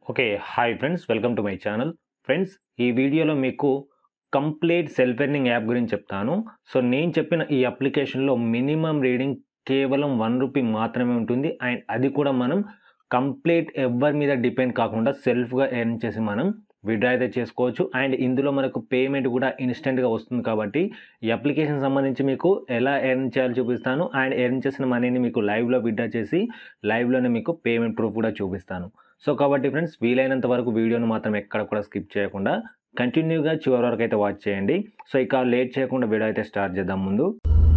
okay hi friends welcome to my channel friends ఈ వీడియోలో మీకు కంప్లీట్ సెల్ఫ్ ఎర్నింగ్ యాప్ గురించి చెప్తాను సో నేను చెప్పిన ఈ అప్లికేషన్లో మినిమం రీడింగ్ కేవలం వన్ రూపీ మాత్రమే ఉంటుంది అండ్ అది కూడా మనం కంప్లీట్ ఎవరి మీద డిపెండ్ కాకుండా సెల్ఫ్గా ఎర్న్ చేసి మనం విడ్రా అయితే చేసుకోవచ్చు అండ్ ఇందులో మనకు పేమెంట్ కూడా ఇన్స్టెంట్గా వస్తుంది కాబట్టి ఈ అప్లికేషన్ సంబంధించి మీకు ఎలా ఎర్న్ చేయాలో చూపిస్తాను అండ్ ఎర్న్ చేసిన మనీని మీకు లైవ్లో విడ్రా చేసి లైవ్లోనే మీకు పేమెంట్ ప్రూఫ్ కూడా చూపిస్తాను సో కాబట్టి ఫ్రెండ్స్ వీలైనంత వరకు వీడియోను మాత్రం ఎక్కడ కూడా స్కిప్ చేయకుండా కంటిన్యూగా చివరి వరకు అయితే వాచ్ చేయండి సో ఇక లేట్ చేయకుండా వీడియో అయితే స్టార్ట్ చేద్దాం ముందు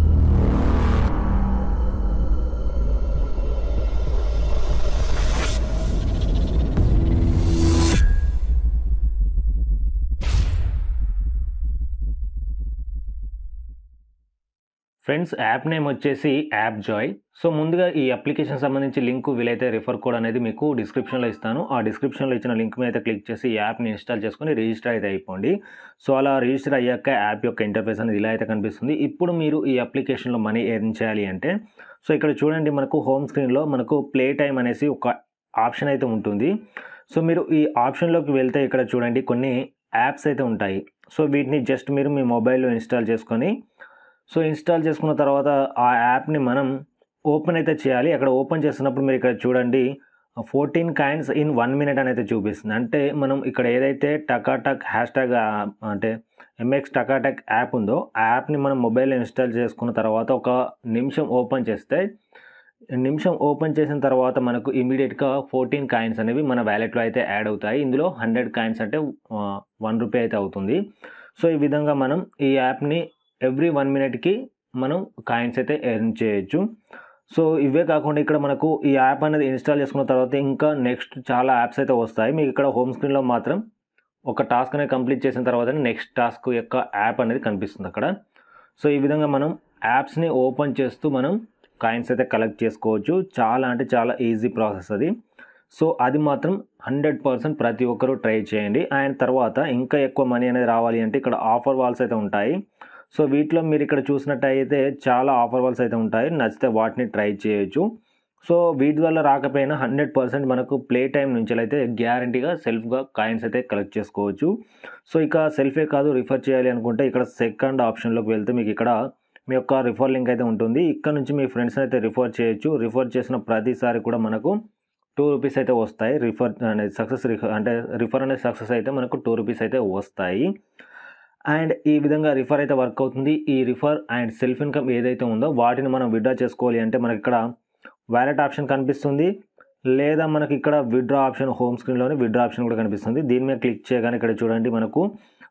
ఫ్రెండ్స్ యాప్ నేమ్ వచ్చేసి యాప్ జాయ్ సో ముందుగా ఈ అప్లికేషన్ సంబంధించి లింక్ వీలైతే రిఫర్ కోడ్ అనేది మీకు డిస్క్రిప్షన్లో ఇస్తాను ఆ డిస్క్రిప్షన్లో ఇచ్చిన లింక్ మీద అయితే క్లిక్ చేసి ఈ యాప్ని ఇన్స్టాల్ చేసుకొని రిజిస్టర్ అయితే అయిపోండి సో అలా రిజిస్టర్ అయ్యాక యాప్ యొక్క ఇంటర్ఫేస్ అనేది ఇలా అయితే కనిపిస్తుంది ఇప్పుడు మీరు ఈ అప్లికేషన్లో మనీ ఎర్న్ చేయాలి అంటే సో ఇక్కడ చూడండి మనకు హోమ్ స్క్రీన్లో మనకు ప్లే టైం అనేసి ఒక ఆప్షన్ అయితే ఉంటుంది సో మీరు ఈ ఆప్షన్లోకి వెళ్తే ఇక్కడ చూడండి కొన్ని యాప్స్ అయితే ఉంటాయి సో వీటిని జస్ట్ మీరు మీ మొబైల్లో ఇన్స్టాల్ చేసుకొని సో ఇన్స్టాల్ చేసుకున్న తర్వాత ఆ యాప్ని మనం ఓపెన్ అయితే చేయాలి అక్కడ ఓపెన్ చేస్తున్నప్పుడు మీరు ఇక్కడ చూడండి fourteen coins in one minute అని అయితే చూపిస్తుంది అంటే మనం ఇక్కడ ఏదైతే టకాటక్ హ్యాష్ ట్యాగ్ అంటే ఎంఎక్స్ టకాటక్ యాప్ ఉందో ఆ యాప్ని మనం మొబైల్లో ఇన్స్టాల్ చేసుకున్న తర్వాత ఒక నిమిషం ఓపెన్ చేస్తే నిమిషం ఓపెన్ చేసిన తర్వాత మనకు ఇమీడియట్గా ఫోర్టీన్ కాయిన్స్ అనేవి మన వ్యాలెట్లో అయితే యాడ్ అవుతాయి ఇందులో హండ్రెడ్ కాయిన్స్ అంటే వన్ రూపీ అయితే అవుతుంది సో ఈ విధంగా మనం ఈ యాప్ని ఎవ్రీ వన్ మినిట్కి మనం కాయిన్స్ అయితే ఎర్న్ చేయొచ్చు సో ఇవే కాకుండా ఇక్కడ మనకు ఈ యాప్ అనేది ఇన్స్టాల్ చేసుకున్న తర్వాత ఇంకా నెక్స్ట్ చాలా యాప్స్ అయితే వస్తాయి మీకు ఇక్కడ హోమ్ స్క్రీన్లో మాత్రం ఒక టాస్క్ అనేది కంప్లీట్ చేసిన తర్వాత నెక్స్ట్ టాస్క్ యొక్క యాప్ అనేది కనిపిస్తుంది అక్కడ సో ఈ విధంగా మనం యాప్స్ని ఓపెన్ చేస్తూ మనం కాయిన్స్ అయితే కలెక్ట్ చేసుకోవచ్చు చాలా అంటే చాలా ఈజీ ప్రాసెస్ అది సో అది మాత్రం హండ్రెడ్ పర్సెంట్ ప్రతి ఒక్కరూ ట్రై చేయండి అండ్ తర్వాత ఇంకా ఎక్కువ మనీ అనేది రావాలి అంటే ఇక్కడ ఆఫర్ వాల్స్ అయితే ఉంటాయి సో వీటిలో మీరు ఇక్కడ చూసినట్టయితే చాలా ఆఫర్ వాల్స్ అయితే ఉంటాయి నచ్చితే వాటిని ట్రై చేయొచ్చు సో వీటి వల్ల రాకపోయినా హండ్రెడ్ పర్సెంట్ మనకు ప్లే టైం నుంచి అయితే గ్యారంటీగా సెల్ఫ్గా కాయిన్స్ అయితే కలెక్ట్ చేసుకోవచ్చు సో ఇక సెల్ఫే కాదు రిఫర్ చేయాలి అనుకుంటే ఇక్కడ సెకండ్ ఆప్షన్లోకి వెళ్తే మీకు ఇక్కడ మీ యొక్క రిఫర్ లింక్ అయితే ఉంటుంది ఇక్కడ నుంచి మీ ఫ్రెండ్స్ని అయితే రిఫర్ చేయొచ్చు రిఫర్ చేసిన ప్రతిసారి కూడా మనకు టూ రూపీస్ అయితే వస్తాయి రిఫర్ అనేది సక్సెస్ అంటే రిఫర్ అనేది సక్సెస్ అయితే మనకు టూ రూపీస్ అయితే వస్తాయి అండ్ ఈ విధంగా రిఫర్ అయితే వర్క్ అవుతుంది ఈ రిఫర్ అండ్ సెల్ఫ్ ఇన్కమ్ ఏదైతే ఉందో వాటిని మనం విడ్రా చేసుకోవాలి అంటే మనకి ఇక్కడ వ్యాలెట్ ఆప్షన్ కనిపిస్తుంది లేదా మనకి ఇక్కడ విడ్రా ఆప్షన్ హోమ్ స్క్రీన్లోనే విడ్రా ఆప్షన్ కూడా కనిపిస్తుంది దీని మీద క్లిక్ చేయగానే ఇక్కడ చూడండి మనకు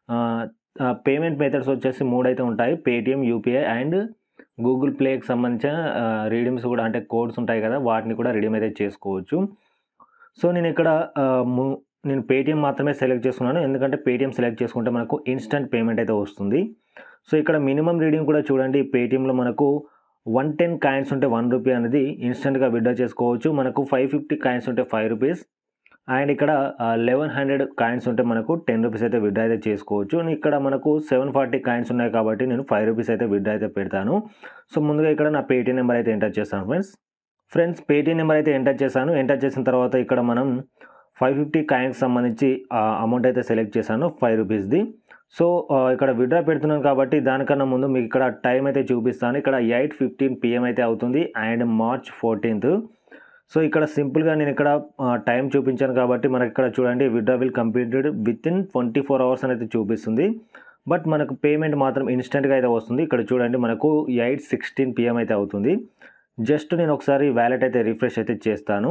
పేమెంట్ మెథడ్స్ వచ్చేసి మూడు అయితే ఉంటాయి పేటిఎం యూపీఐ అండ్ గూగుల్ ప్లేకి సంబంధించిన రీడీమ్స్ కూడా అంటే కోడ్స్ ఉంటాయి కదా వాటిని కూడా రీడీమ్ అయితే చేసుకోవచ్చు సో నేను ఇక్కడ నేను పేటిఎం మాత్రమే సెలెక్ట్ చేసుకున్నాను ఎందుకంటే పేటిఎం సెలెక్ట్ చేసుకుంటే మనకు ఇన్స్టెంట్ పేమెంట్ అయితే వస్తుంది సో ఇక్కడ మినిమం రీడింగ్ కూడా చూడండి పేటిఎంలో మనకు వన్ టెన్ కాయిన్స్ ఉంటే వన్ రూపీ అనేది ఇన్స్టెంట్గా విడ్డా చేసుకోవచ్చు మనకు ఫైవ్ ఫిఫ్టీ కాయిన్స్ ఉంటే ఫైవ్ రూపీస్ అండ్ ఇక్కడ లెవెన్ హండ్రెడ్ కాయిన్స్ ఉంటే మనకు టెన్ రూపీస్ అయితే విడ్డా అయితే చేసుకోవచ్చు ఇక్కడ మనకు సెవెన్ ఫార్టీ కాయిన్స్ ఉన్నాయి కాబట్టి నేను ఫైవ్ రూపీస్ అయితే విడ్డా అయితే పెడతాను సో ముందుగా ఇక్కడ నా పేటీఎం నెంబర్ అయితే ఎంటర్ చేస్తాను ఫ్రెండ్స్ ఫ్రెండ్స్ పేటీఎం నెంబర్ అయితే ఎంటర్ చేశాను ఎంటర్ చేసిన తర్వాత ఇక్కడ మనం ఫైవ్ ఫిఫ్టీ కాయిన్స్ సంబంధించి అమౌంట్ అయితే సెలెక్ట్ చేశాను ఫైవ్ రూపీస్ది సో ఇక్కడ విడ్రా పెడుతున్నాను కాబట్టి దానికన్నా ముందు మీకు ఇక్కడ టైం అయితే చూపిస్తాను ఇక్కడ ఎయిట్ ఫిఫ్టీన్ పిఎం అయితే అవుతుంది అండ్ మార్చ్ ఫోర్టీన్త్ సో ఇక్కడ సింపుల్గా నేను ఇక్కడ టైం చూపించాను కాబట్టి మనకి ఇక్కడ చూడండి withdraw will completed within twenty four hours అనేది చూపిస్తుంది బట్ మనకు పేమెంట్ మాత్రం ఇన్స్టెంట్గా అయితే వస్తుంది ఇక్కడ చూడండి మనకు ఎయిట్ సిక్స్టీన్ పిఎం అయితే అవుతుంది జస్ట్ నేను ఒకసారి వ్యాలెట్ అయితే రిఫ్రెష్ అయితే చేస్తాను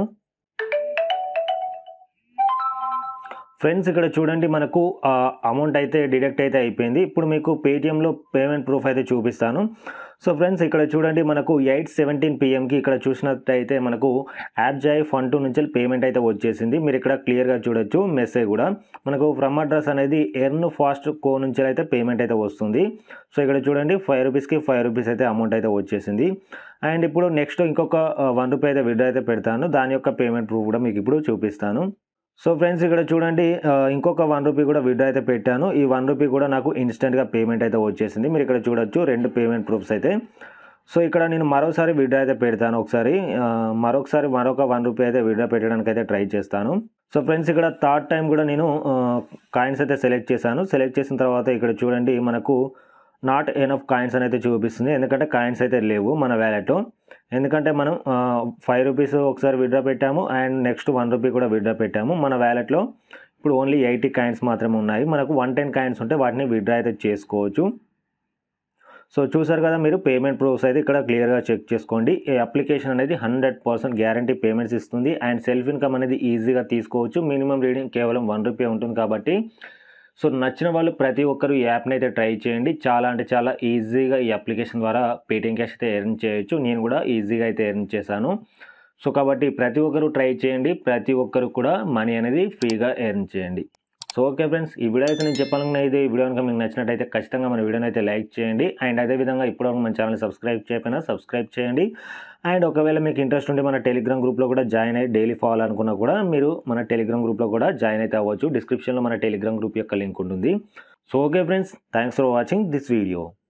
ఫ్రెండ్స్ ఇక్కడ చూడండి మనకు అమౌంట్ అయితే డిడక్ట్ అయితే అయిపోయింది ఇప్పుడు మీకు పేటిఎంలో పేమెంట్ ప్రూఫ్ అయితే చూపిస్తాను సో ఫ్రెండ్స్ ఇక్కడ చూడండి మనకు ఎయిట్ సెవెంటీన్ పిఎంకి ఇక్కడ చూసినట్టయితే మనకు యాప్ జాయ్ ఫండ్ టూ నుంచి పేమెంట్ అయితే వచ్చేసింది మీరు ఇక్కడ క్లియర్గా చూడొచ్చు మెసేజ్ కూడా మనకు ఫ్రమ్ అడ్రస్ అనేది ఎర్న్ ఫాస్ట్ కో నుంచి అయితే పేమెంట్ అయితే వస్తుంది సో ఇక్కడ చూడండి ఫైవ్ రూపీస్కి ఫైవ్ రూపీస్ అయితే అమౌంట్ అయితే వచ్చేసింది అండ్ ఇప్పుడు నెక్స్ట్ ఇంకొక వన్ రూపీ అయితే విడ్రా అయితే పెడతాను దాని యొక్క పేమెంట్ ప్రూఫ్ కూడా మీకు ఇప్పుడు చూపిస్తాను సో ఫ్రెండ్స్ ఇక్కడ చూడండి ఇంకొక వన్ రూపీ కూడా విడ్రా అయితే పెట్టాను ఈ వన్ రూపీ కూడా నాకు ఇన్స్టెంట్గా పేమెంట్ అయితే వచ్చేసింది మీరు ఇక్కడ చూడొచ్చు రెండు పేమెంట్ ప్రూఫ్స్ అయితే సో ఇక్కడ నేను మరోసారి విడ్రా అయితే పెడతాను ఒకసారి ఆ, మరొకసారి మరొక వన్ రూపీ అయితే విడ్రా పెట్టడానికి అయితే ట్రై చేస్తాను సో ఫ్రెండ్స్ ఇక్కడ థర్డ్ టైం కూడా నేను కాయిన్స్ అయితే సెలెక్ట్ చేశాను సెలెక్ట్ చేసిన తర్వాత ఇక్కడ చూడండి మనకు నాట్ ఎనఫ్ కాయిన్స్ అనేది చూపిస్తుంది ఎందుకంటే కాయిన్స్ అయితే లేవు మన వ్యాలెట్ ఎందుకంటే మనం ఫైవ్ రూపీస్ ఒకసారి విడ్రా పెట్టాము అండ్ నెక్స్ట్ వన్ రూపీ కూడా విడ్రా పెట్టాము మన వ్యాలెట్లో ఇప్పుడు ఓన్లీ ఎయిటీ కాయిన్స్ మాత్రమే ఉన్నాయి మనకు వన్ టెన్ కాయిన్స్ ఉంటే వాటిని విడ్రా అయితే చేసుకోవచ్చు సో చూసారు కదా మీరు పేమెంట్ ప్రూఫ్స్ అయితే ఇక్కడ క్లియర్గా చెక్ చేసుకోండి ఈ అప్లికేషన్ అనేది హండ్రెడ్ పర్సెంట్ గ్యారంటీ పేమెంట్స్ ఇస్తుంది అండ్ సెల్ఫ్ ఇన్కమ్ అనేది ఈజీగా తీసుకోవచ్చు మినిమం రీడింగ్ కేవలం వన్ రూపీ ఉంటుంది కాబట్టి సో నచ్చిన వాళ్ళు ప్రతి ఒక్కరు ఈ యాప్ని అయితే ట్రై చేయండి చాలా అంటే చాలా ఈజీగా ఈ అప్లికేషన్ ద్వారా పేటిఎం క్యాష్ అయితే ఎర్న్ చేయొచ్చు నేను కూడా ఈజీగా అయితే ఎర్న్ చేశాను సో కాబట్టి ప్రతి ఒక్కరు ట్రై చేయండి ప్రతి ఒక్కరు కూడా మనీ అనేది ఫ్రీగా ఎర్న్ చేయండి సో ఓకే ఫ్రెండ్స్ ఈ వీడియో అయితే నేను చెప్పాలనుకున్న ఇది ఈ వీడియో కనుక మీకు నచ్చినట్టయితే ఖచ్చితంగా మన వీడియోని అయితే లైక్ చేయండి అండ్ అదేవిధంగా ఇప్పటివరకు మన ఛానల్ సబ్స్క్రైబ్ చేయకపోయినా సబ్స్క్రైబ్ చేయండి అండ్ ఒకవేళ మీకు ఇంట్రెస్ట్ ఉంటే మన టెలిగ్రామ్ గ్రూప్లో కూడా జాయిన్ అయ్యి డైలీ ఫాలో అనుకున్నా కూడా మీరు మన టెలిగ్రామ్ గ్రూప్లో కూడా జాయిన్ అయితే అవ్వచ్చు డిస్క్రిప్షన్లో మన టెలిగ్రామ్ గ్రూప్ యొక్క లింక్ ఉంటుంది so okay friends thanks for watching this video